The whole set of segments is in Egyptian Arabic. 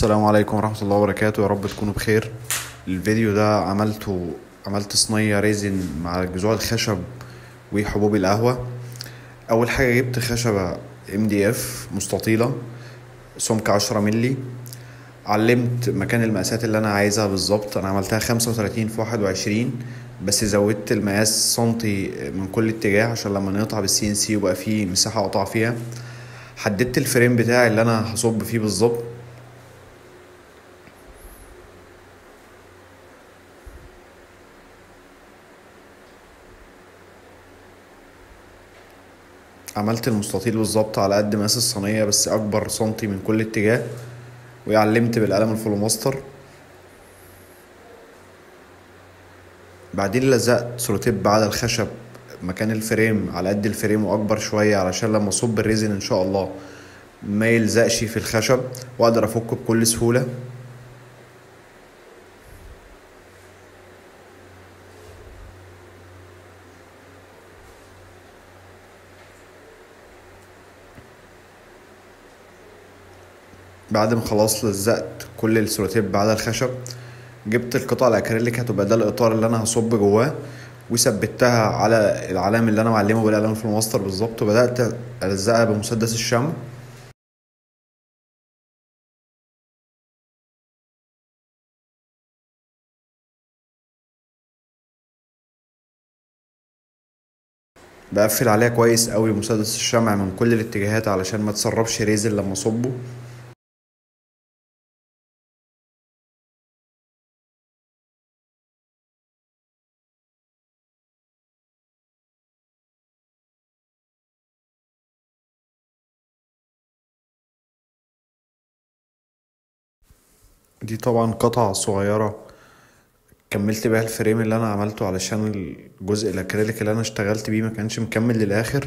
السلام عليكم ورحمة الله وبركاته يا رب تكونوا بخير الفيديو ده عملته عملت صينية ريزن مع جذوع الخشب وحبوب القهوة أول حاجة جبت خشبة ام دي اف مستطيلة سمك عشرة ملي علمت مكان المقاسات اللي أنا عايزها بالظبط أنا عملتها خمسة وتلاتين في واحد وعشرين بس زودت المقاس سنتي من كل اتجاه عشان لما نقطع بالسي ان سي يبقى فيه مساحة أقطع فيها حددت الفريم بتاعي اللي أنا هصب فيه بالظبط عملت المستطيل بالظبط على قد مقاس الصينية بس أكبر سنتي من كل اتجاه وعلمت بالقلم الفلوماستر بعدين لزقت سلوتيب على الخشب مكان الفريم على قد الفريم وأكبر شوية علشان لما أصب الريزن إن شاء الله ما يلزقش في الخشب وأقدر أفكه بكل سهولة بعد ما خلاص لزقت كل السلوتيب على الخشب جبت القطع الاكريليك هتبقى ده الاطار اللي انا هصب جواه وثبتها على العلام اللي انا معلمه بالقلم في الماستر بالظبط وبدات الزقها بمسدس الشمع بقفل عليها كويس قوي مسدس الشمع من كل الاتجاهات علشان ما تسربش ريزن لما اصبه دي طبعا قطع صغيرة كملت بيها الفريم اللي انا عملته علشان الجزء الاكريليك اللي انا اشتغلت بيه ما كانش مكمل للاخر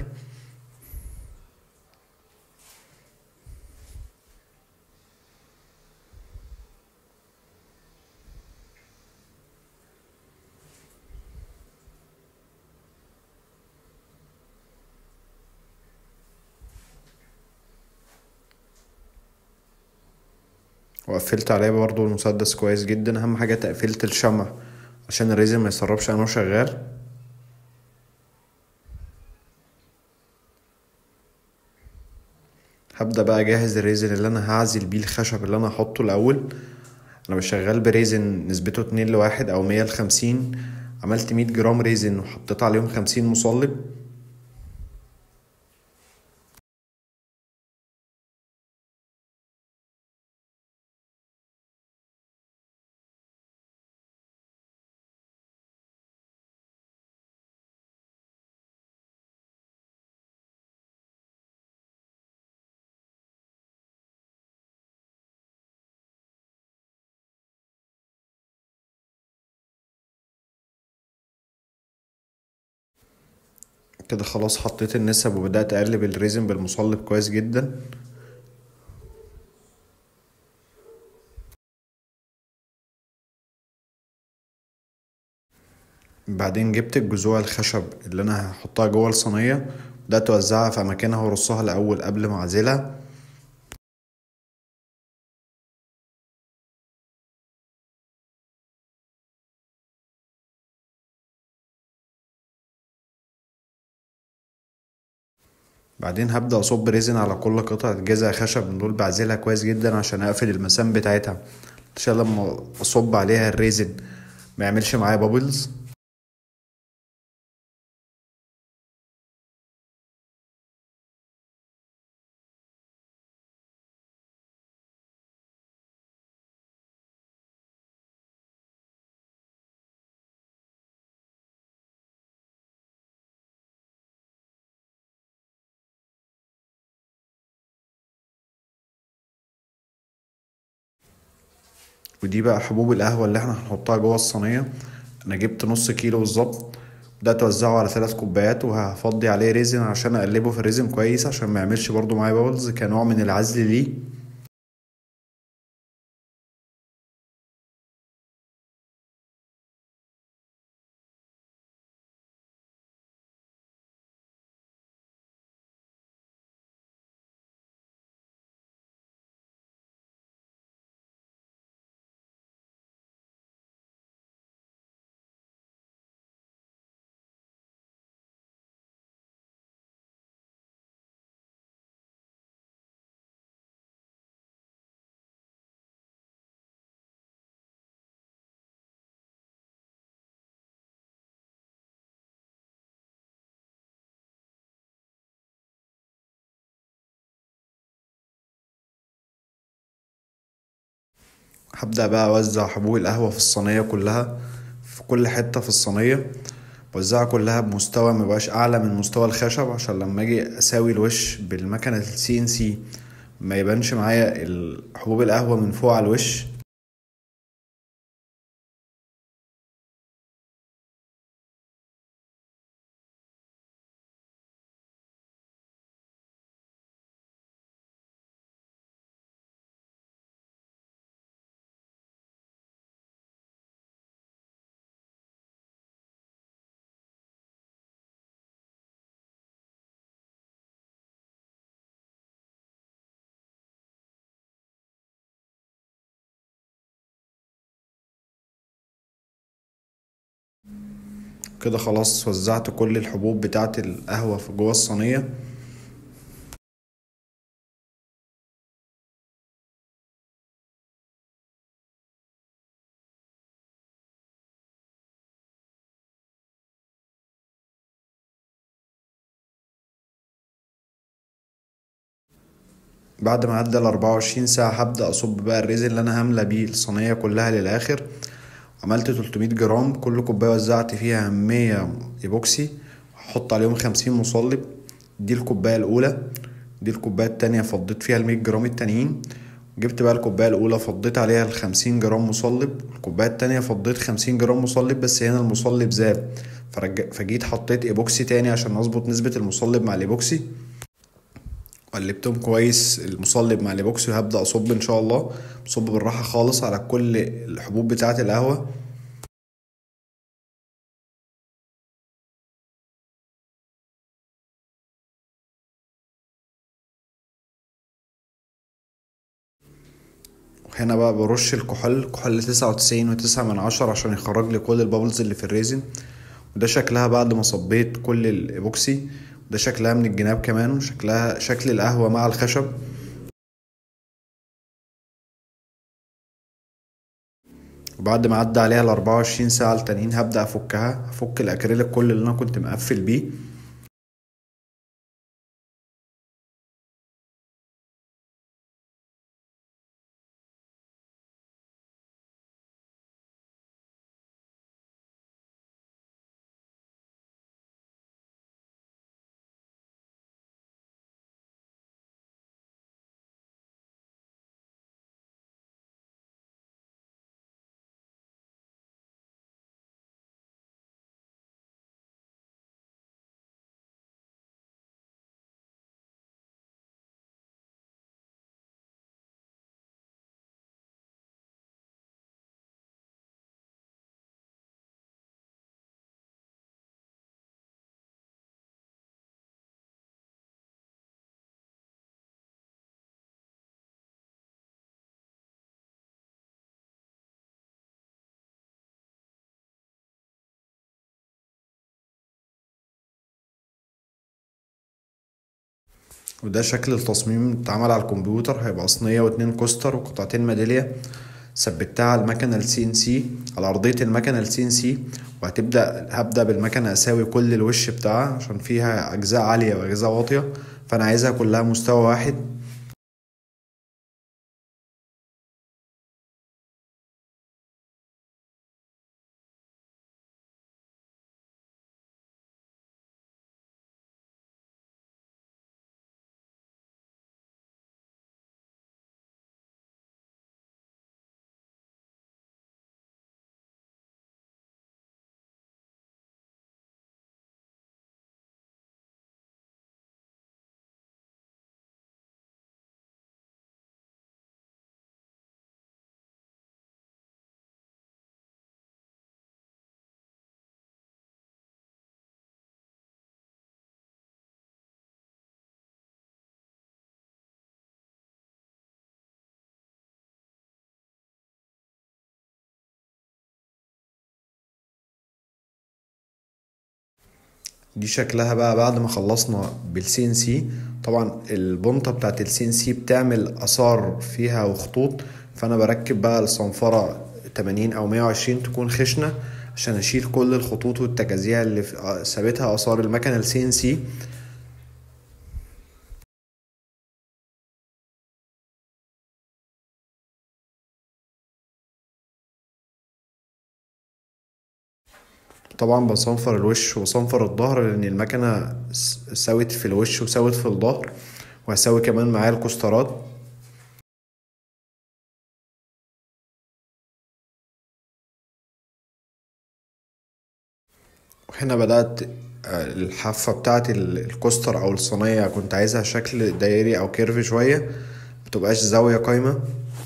وقفلت عليه برضو المسدس كويس جدا اهم حاجة تقفيلة الشمع عشان الريزن ما يسربش انا شغال هبدأ بقى اجهز الريزن اللي انا هعزل بيه الخشب اللي انا هحطه الاول انا بشغال بريزن نسبته اتنين لواحد او مية لخمسين عملت مية جرام ريزن وحطيت عليهم خمسين مصلب كده خلاص حطيت النسب وبدأت أقلب الريزن بالمصلب كويس جدا بعدين جبت الجذوع الخشب اللي انا هحطها جوه الصينية بدأت اوزعها في اماكنها وارصها الاول قبل ما اعزلها بعدين هبدأ أصب ريزن على كل قطعة جذع خشب من دول بعزلها كويس جدا عشان أقفل المسام بتاعتها عشان لما أصب عليها الريزن ما يعملش معايا بابلز ودي بقى حبوب القهوة اللي احنا هنحطها جوه الصينية انا جبت نص كيلو بالظبط بدأت اوزعه على ثلاث كوبايات وهفضي عليه ريزن عشان اقلبه في الريزن كويس عشان ما يعملش برضو معايا بابلز كنوع من العزل ليه هبدأ بقى اوزع حبوب القهوة في الصينية كلها في كل حتة في الصينية بوزعها كلها بمستوى مبقاش اعلى من مستوى الخشب عشان لما اجي اساوي الوش بالمكنة السي ان سي ما يبانش معايا حبوب القهوة من فوق على الوش كده خلاص وزعت كل الحبوب بتاعة القهوة في جوه الصينية بعد ما عدى الأربعة وعشرين ساعة هبدأ أصب بقى الريزن اللي أنا هاملة بيه الصينية كلها للآخر عملت تلتمية جرام كل كوباية وزعت فيها مية ايبوكسي هحط عليهم خمسين مصلب دي الكوباية الأولى دي الكوباية التانية فضيت فيها المية جرام التانيين جبت بقى الكوباية الأولى فضيت عليها الخمسين جرام مصلب الكوباية التانية فضيت خمسين جرام مصلب بس هنا المصلب زاد فجيت حطيت ايبوكسي تاني عشان اظبط نسبة المصلب مع الايبوكسي قلبتهم كويس المصلب مع الايبوكسي وهبدأ اصب ان شاء الله بصب بالراحة خالص على كل الحبوب بتاعة القهوة وهنا بقى برش الكحول كحول تسعة وتسعين وتسعة من عشرة عشان يخرج لي كل البابلز اللي في الريزن وده شكلها بعد ما صبيت كل الايبوكسي ده شكلها من الجناب كمان وشكلها شكل القهوة مع الخشب وبعد ما عدى عليها الأربعة وعشرين ساعة التانيين هبدأ أفكها أفك الأكريليك كل اللي أنا كنت مقفل بيه وده شكل التصميم اتعمل على الكمبيوتر هيبقى صينية واتنين كوستر وقطعتين ميدالية ثبتها على المكنة السي ان سي على أرضية المكنة السي ان سي وهتبدأ هبدأ بالمكنة أساوي كل الوش بتاعها عشان فيها أجزاء عالية وأجزاء واطية فأنا عايزها كلها مستوى واحد دي شكلها بقى بعد ما خلصنا بالسي ان سي طبعا البنطة بتاعت السي ان سي بتعمل اثار فيها وخطوط فانا بركب بقى الصنفرة تمانين او مية وعشرين تكون خشنة عشان اشيل كل الخطوط والتجازيع اللي سابتها اثار المكنة السي ان سي طبعا بصنفر الوش وبصنفر الظهر لان المكنة سوت في الوش وسوت في الظهر وهسوي كمان معايا الكوسترات وهنا بدأت الحافة بتاعت الكوستر او الصينية كنت عايزها شكل دايري او كيرف شوية متبقاش زاوية قايمة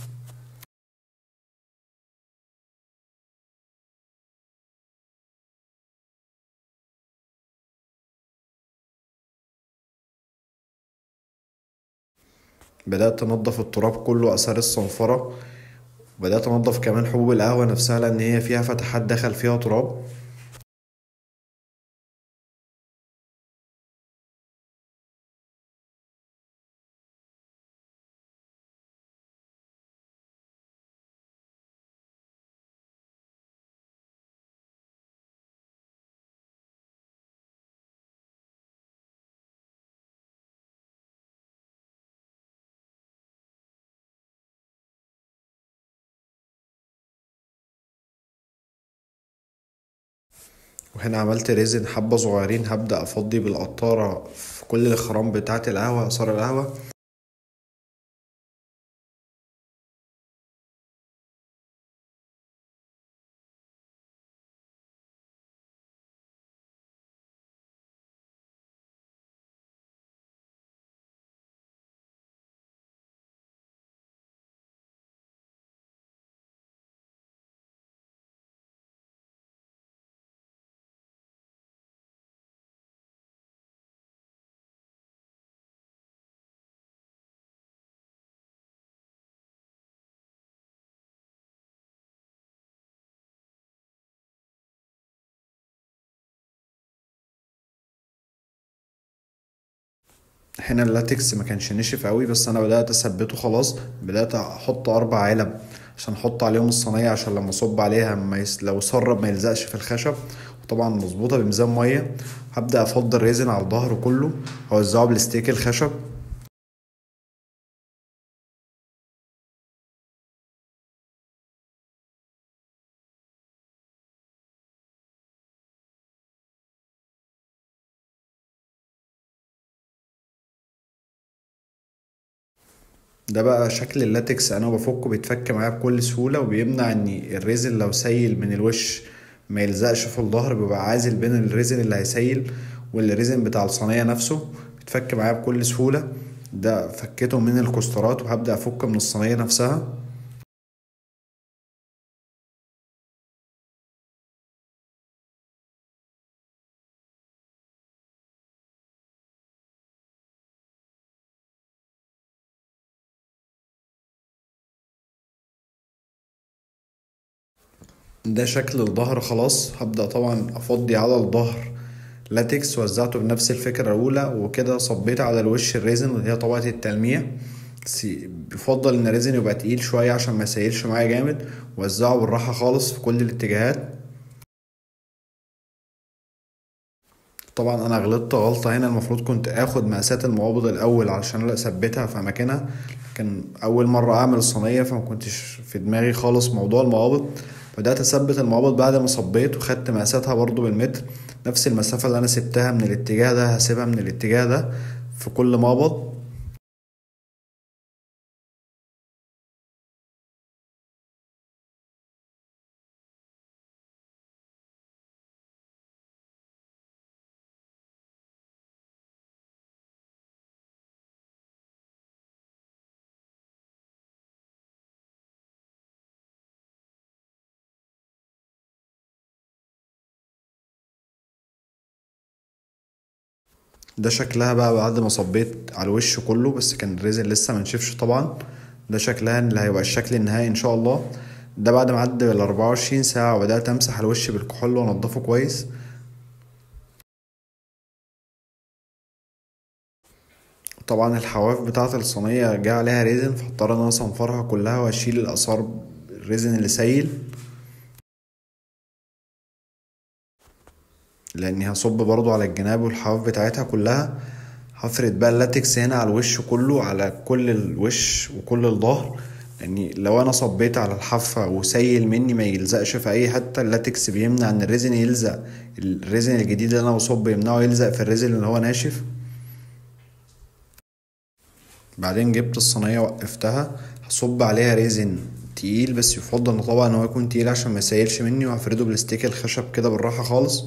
بدأت أنضف التراب كله أثار الصنفرة وبدأت أنضف كمان حبوب القهوة نفسها لأن هي فيها فتحات دخل فيها تراب وهنا عملت ريزن حبة صغيرين هبدأ أفضي بالقطارة في كل الخرام بتاعة القهوة آثار القهوة هنا اللاتكس ما كانش نشف قوي بس انا بدأت اثبته خلاص بدأت احط اربع علب عشان احط عليهم الصينية عشان لما اصب عليها ما يس... لو سرب ما يلزقش في الخشب وطبعا مظبوطة بميزان مية هبدأ افضي الريزن على الظهر كله اوزعه بالاستيك الخشب ده بقى شكل اللاتكس انا بفكه بيتفك معايا بكل سهولة وبيمنع ان الريزن لو سيل من الوش ما يلزقش في الظهر بيبقى عازل بين الريزن اللي هيسيل والريزن بتاع الصينية نفسه بيتفك معايا بكل سهولة ده فكيته من الكوسترات وهبدأ افك من الصينية نفسها ده شكل الظهر خلاص هبدأ طبعا افضي على الظهر لاتكس وزعته بنفس الفكرة الأولى وكده صبيت على الوش الريزن اللي هي طبقة التلميع بس بفضل ان الريزن يبقى تقيل شوية عشان ما يسيلش معايا جامد وزعه بالراحة خالص في كل الاتجاهات طبعا انا غلطت غلطة هنا المفروض كنت اخد مقاسات المقابض الاول علشان اثبتها في اماكنها كان اول مرة اعمل الصينية فما كنتش في دماغي خالص موضوع المقابض بدأت اثبت المقابض بعد ما صبيت وخدت مقاساتها برضو بالمتر نفس المسافة اللي انا سبتها من الاتجاه ده هسيبها من الاتجاه ده في كل مقبض ده شكلها بقى بعد ما صبيت على الوش كله بس كان الريزن لسه منشفش طبعا ده شكلها اللي هيبقى الشكل النهائي ان شاء الله ده بعد ما عدى الأربعة وعشرين ساعة وبدأت أمسح الوش بالكحول وأنضفه كويس طبعا الحواف بتاعة الصينية جه عليها ريزن فاضطر ان انا اصنفرها كلها واشيل الآثار الريزن اللي سايل لاني هصب برضو على الجناب والحواف بتاعتها كلها هفرد بقى اللاتكس هنا على الوش كله على كل الوش وكل الظهر يعني لو انا صبيت على الحافة وسيل مني ما يلزقش في اي حتة اللاتكس بيمنع ان الريزن يلزق الريزن الجديد اللي انا بصب يمنعه يلزق في الريزن اللي هو ناشف بعدين جبت الصينية وقفتها هصب عليها ريزن تقيل بس يفضل طبعا ان هو يكون تقيل عشان ما يسيلش مني وهفرده بالستيك الخشب كده بالراحة خالص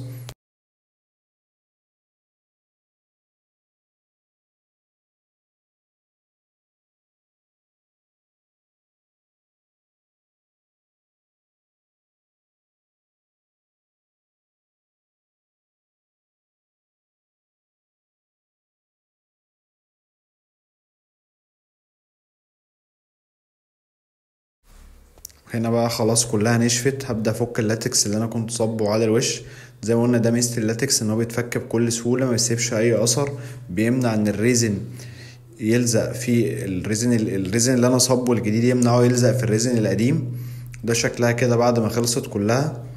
هنا بقى خلاص كلها نشفت هبدأ افك اللاتكس اللي انا كنت صبه على الوش زي ما قلنا ده ميزة اللاتكس ان هو بيتفك بكل سهولة ما بيسيبش اي اثر بيمنع ان الريزن يلزق في الريزن الريزن اللي انا صبه الجديد يمنعه يلزق في الريزن القديم ده شكلها كده بعد ما خلصت كلها